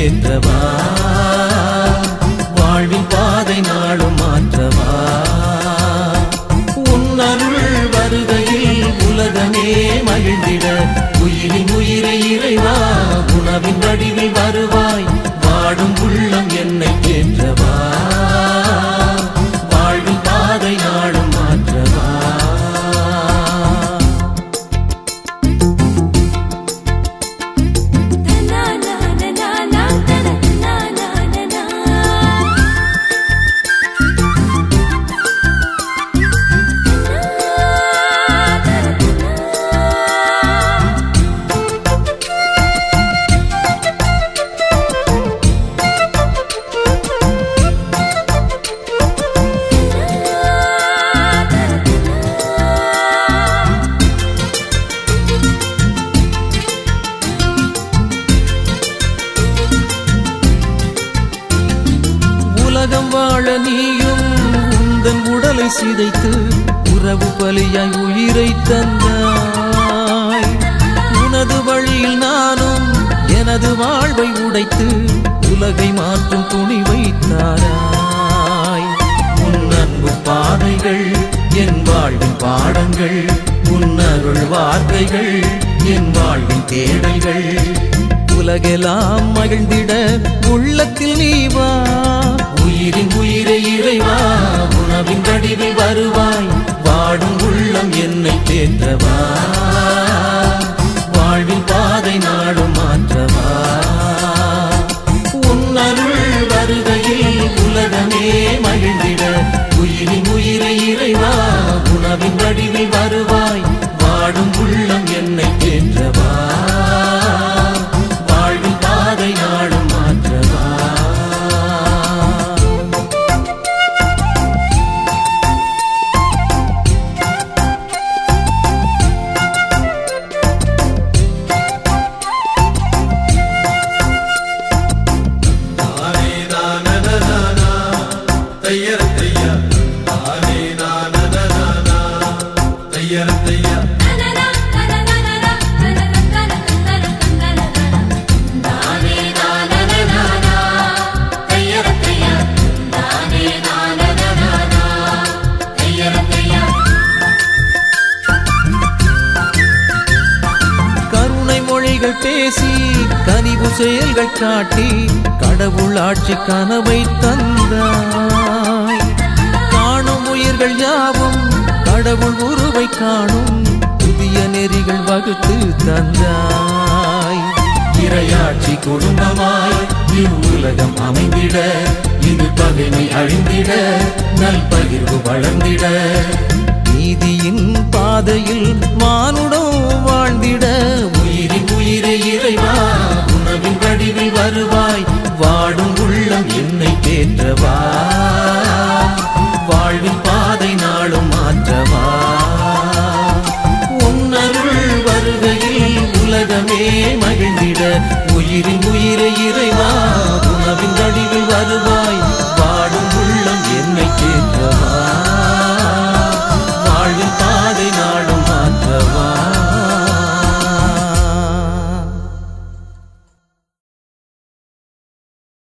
தேற்றவா வாழ்வின் பாதை நாளும் மாற்றவா உன்னருள் வருகையில் உலகமே மகிழ்ந்திட உயிரின் உயிரை இறைவா உணவின் வடிவில் வருவாய் வாடும் உள்ளம் என்னை தேற்றவா வாழ்வின் பாதை நாளும் மாற்றவா உலகம் வாழ நீயும் உந்தன் உடலை சிதைத்து உறவு பலியாய் உயிரை தந்தாய் உனது வழியில் நானும் எனது வாழ்வை உடைத்து உலகை மாற்றும் துணிவை தாராய் உன் அன்பு பாதைகள் என் வாழ்வின் பாடங்கள் உன் அருள் வார்த்தைகள் என் வாழ்வின் தேடல்கள் உலகெல்லாம் மகிழ்ந்திட உள்ளத்தில் நீ வா உயிரின் உயிரை இறைவா உணவின் வடிவில் வருவாய் வாடும் உள்ளம் என்னை தேற்றவா வாழ்வின் பாதை நாடும் மாற்றவா உன் அருள் வருகையில் உலகமே மகிழ்ந்திட உயிரின் உயிரை இறைவா உணவின் வடிவில் வருவாய் வாடும் உள்ளம் என்னை தேற்றவா வாழ்வின் பாதை நாடும் மாற்றவா கருணை மொழிகள் பேசி கனிவு செயல்கள் காட்டி கடவுள் ஆட்சி கனவை தந்தாய் காணும் உயிர்கள் யாவும் கடவுள் உருவை காணும் புதிய நெறிகள் வகுத்து தந்தாய் இரையாட்சி குடும்பமாய் இவ்வுலகம் அமைந்திட இது பகைமை அழிந்திட நல்பகிர்வு வளர்ந்திட நீதியின் பாதையில் மானுடம் வாழ்ந்திட உயிரின் உயிரை இறைவா உணவின் வடிவில் வருவாய் வாடும் உள்ளம் என்னை தேற்றவா வாழ்வின் பாதை நாளும் மாற்றவா உன்னருள் வருகையில் உலகமே மகிழ்ந்திட உயிரின் உயிரை இறைவா உணவின் வடிவில் வருவாய்